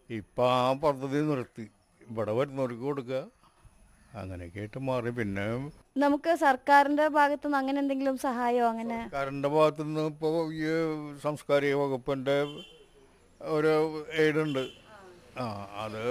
ഇപ്പം ആ പദ്ധതി നിർത്തി ഇവിടെ വരുന്നവർക്ക് കൊടുക്കുക അങ്ങനെയൊക്കെ ആയിട്ട് മാറി പിന്നെ നമുക്ക് സർക്കാരിന്റെ ഭാഗത്തുനിന്ന് അങ്ങനെ എന്തെങ്കിലും സഹായമോ അങ്ങനെ സർക്കാരിൻ്റെ ഭാഗത്തു നിന്ന് ഇപ്പോൾ ഈ സാംസ്കാരിക വകുപ്പിൻ്റെ ഒരു എയ്ഡുണ്ട് ആ അത്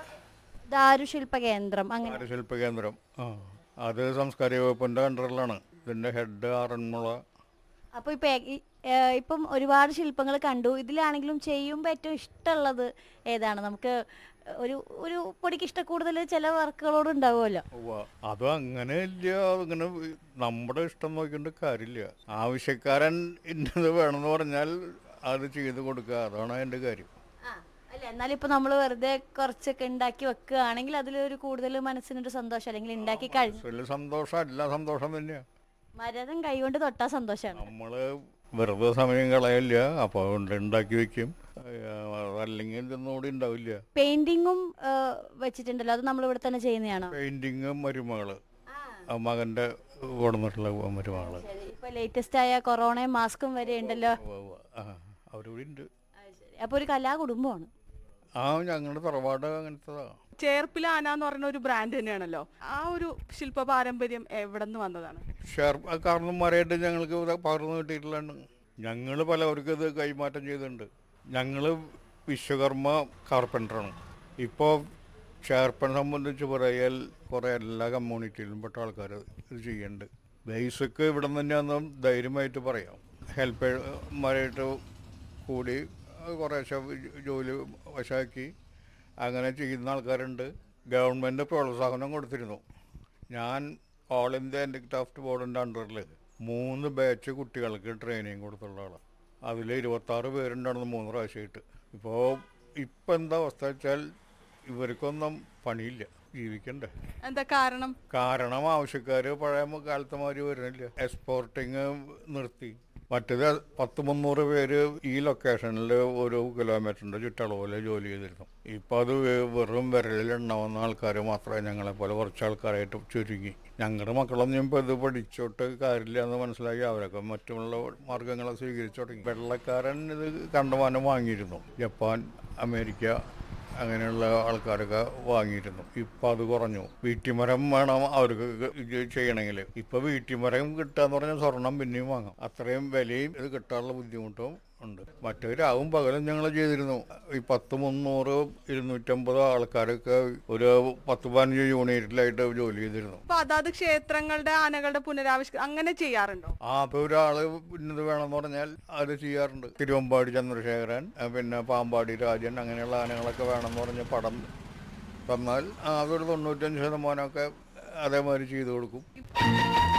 ദാരുശില്പ കേന്ദ്രം അങ്ങനെ കാരശില്പ കേന്ദ്രം ആ അത് സാംസ്കാരിക വകുപ്പിൻ്റെ അണ്ടറിലാണ് ഇതിൻ്റെ ഹെഡ് ആറന്മുള അപ്പൊ ഇപ്പൊ ഏ- ഈ- ഏ, ഇപ്പം ഒരുപാട് ശില്പങ്ങൾ കണ്ടു ഇതിലാണെങ്കിലും ചെയ്യുമ്പോൾ ഏറ്റവും ഇഷ്ടമുള്ളത് ഏതാണ് നമുക്ക് ഒരു ഒരു പൊടിക്ക് ഇഷ്ടക്കൂടുതൽ ചില വർക്കുകളോട് ഉണ്ടാവുമല്ലോ ഉവ്വ. അതും അങ്ങനെ ഇല്ല അങ്ങനെ നമ്മുടെ ഇഷ്ടം നോക്കിയിട്ട് കാര്യമില്ല ആവശ്യക്കാരൻ ഇന്നത് വേണമെന്ന് പറഞ്ഞാൽ അത് ചെയ്ത് കൊടുക്കുക അതാണ് അതിൻ്റെ കാര്യം അല്ല എന്നാലും ഇപ്പൊ നമ്മൾ വെറുതെ കുറച്ചൊക്കെ ഉണ്ടാക്കി വെക്കുകയാണെങ്കിൽ അതിലൊരു കൂടുതൽ മനസ്സിനൊരു സന്തോഷം അല്ലെങ്കിൽ ഉണ്ടാക്കി കഴിഞ്ഞു വലിയ സന്തോഷം എല്ലാ സന്തോഷം തന്നെയാണ് മരതം കൈകൊണ്ട് തൊട്ടാ സന്തോഷമാണ് നമ്മൾ വെറുതെ സമയം കളയില്ല അപ്പോൾ അതുകൊണ്ട് ഉണ്ടാക്കി വെക്കും അതല്ലെങ്കിൽ ഇതൊന്നുകൂടി ഉണ്ടാവില്ല പെയിന്റിങ്ങും വെച്ചിട്ടുണ്ടല്ലോ അത് നമ്മൾ ഇവിടെ തന്നെ ചെയ്യുന്നതാണോ പെയിൻറ്റിങ് മരുമകള് ആ മകൻ്റെ കൊടുന്നിട്ടുള്ള മരുമകള് ഇപ്പൊ ലേറ്റസ്റ്റ് ആയ കൊറോണയും മാസ്കും വരെ ഉണ്ടല്ലോ ഉവ്വ് ഉവ്വ്. ആ അവരിവിടെ ഉണ്ട് അപ്പൊ ഒരു കലാകുടുംബമാണ് ആ ഞങ്ങളുടെ തറവാട് അങ്ങനത്തതാ ചേർപ്പിലാന എന്ന് പറയുന്ന ഒരു ബ്രാൻഡ് തന്നെയാണല്ലോ ആ ഒരു ശില്പ പാരമ്പര്യം എവിടെ നിന്ന് വന്നതാണ് ഷെയർ കാരണന്മാരായിട്ട് ഞങ്ങൾക്ക് ഇത് പകർന്നു കിട്ടിയിട്ടുള്ളതാണ് ഞങ്ങൾ പലവർക്കും ഇത് കൈമാറ്റം ചെയ്തിട്ടുണ്ട് ഞങ്ങൾ വിശ്വകർമ്മ കാർപ്പൻ്ററാണ് ഇപ്പോൾ ഷെയർപ്പൻ സംബന്ധിച്ച് പറയാൽ കുറേ എല്ലാ കമ്മ്യൂണിറ്റിയിലും പെട്ട ആൾക്കാർ ഇത് ചെയ്യുന്നുണ്ട് ബേസിക് ഇവിടെ നിന്ന് തന്നെയാണെന്ന് ധൈര്യമായിട്ട് പറയാം ഹെൽപ്പർമാരായിട്ട് കൂടി കുറേശ്ശെ ജോലി വശാക്കി അങ്ങനെ ചെയ്യുന്ന ആൾക്കാരുണ്ട് ഗവൺമെൻറ് പ്രോത്സാഹനം കൊടുത്തിരുന്നു ഞാൻ ഓൾ ഇന്ത്യ ഹാൻഡിക്രാഫ്റ്റ് ബോർഡിൻ്റെ അണ്ടറിൽ മൂന്ന് ബാച്ച് കുട്ടികൾക്ക് ട്രെയിനിങ് കൊടുത്തുള്ള ആളാണ് അതിൽ ഇരുപത്താറ് പേരുണ്ടായിരുന്നു മൂന്ന് പ്രാവശ്യമായിട്ട് ഇപ്പോൾ ഇപ്പം എന്താ അവസ്ഥ വെച്ചാൽ ഇവർക്കൊന്നും പണിയില്ല ജീവിക്കണ്ടേ എന്താ കാരണം കാരണം ആവശ്യക്കാർ പഴയ കാലത്തെ മാതിരി വരുന്നില്ല എക്സ്പോർട്ടിങ് നിർത്തി മറ്റേത് പത്ത് മുന്നൂറ് പേര് ഈ ലൊക്കേഷനിൽ ഒരു കിലോമീറ്ററിൻ്റെ ചുറ്റളവിൽ ജോലി ചെയ്തിരുന്നു ഇപ്പോൾ അത് വെ- വെറും വിരലിൽ എണ്ണാവുന്ന ആൾക്കാർ മാത്രമേ ഞങ്ങളെ പോലെ കുറച്ച് ആൾക്കാരായിട്ട് ചുരുങ്ങി ഞങ്ങളുടെ മക്കളൊന്നും ഇപ്പോൾ ഇത് പഠിച്ചോട്ട് കാര്യമില്ല എന്ന് മനസ്സിലാക്കി അവരൊക്കെ മറ്റുള്ള മാർഗങ്ങളെ സ്വീകരിച്ചു തുടങ്ങി വെള്ളക്കാരൻ ഇത് കണ്ടമാനം വാങ്ങിയിരുന്നു ജപ്പാൻ അമേരിക്ക അങ്ങനെയുള്ള ആൾക്കാരൊക്കെ വാങ്ങിയിരുന്നു ഇപ്പം അത് കുറഞ്ഞു വീട്ടിമരം വേണം അവർക്ക് ഇത് ചെയ്യണമെങ്കിൽ ഇപ്പം വീട്ടിമരം കിട്ടുക പറഞ്ഞാൽ സ്വർണം പിന്നെയും വാങ്ങാം അത്രയും വിലയും ഇത് കിട്ടാനുള്ള ബുദ്ധിമുട്ടും ഉണ്ട് മറ്റേ രാവും പകലും ഞങ്ങൾ ചെയ്തിരുന്നു ഈ പത്ത് മുന്നൂറ് ഇരുന്നൂറ്റമ്പത് ആൾക്കാരൊക്കെ ഒരു പത്ത് പതിനഞ്ച് യൂണിറ്റിലായിട്ട് ജോലി ചെയ്തിരുന്നു അപ്പൊ അതാത് ക്ഷേത്രങ്ങളുടെ ആനകളുടെ പുനരാവിഷ്ക അങ്ങനെ ചെയ്യാറുണ്ടോ ആ അപ്പോൾ ഒരാൾ ഇന്നത് വേണമെന്ന് പറഞ്ഞാൽ അത് ചെയ്യാറുണ്ട് തിരുവമ്പാടി ചന്ദ്രശേഖരൻ ആ, പിന്നെ പാമ്പാടി രാജൻ അങ്ങനെയുള്ള ആനകളൊക്കെ വേണമെന്ന് പറഞ്ഞ പടം തന്നാൽ ആ, അതൊരു തൊണ്ണൂറ്റഞ്ച് ശതമാനമൊക്കെ അതേമാതിരി ചെയ്തു കൊടുക്കും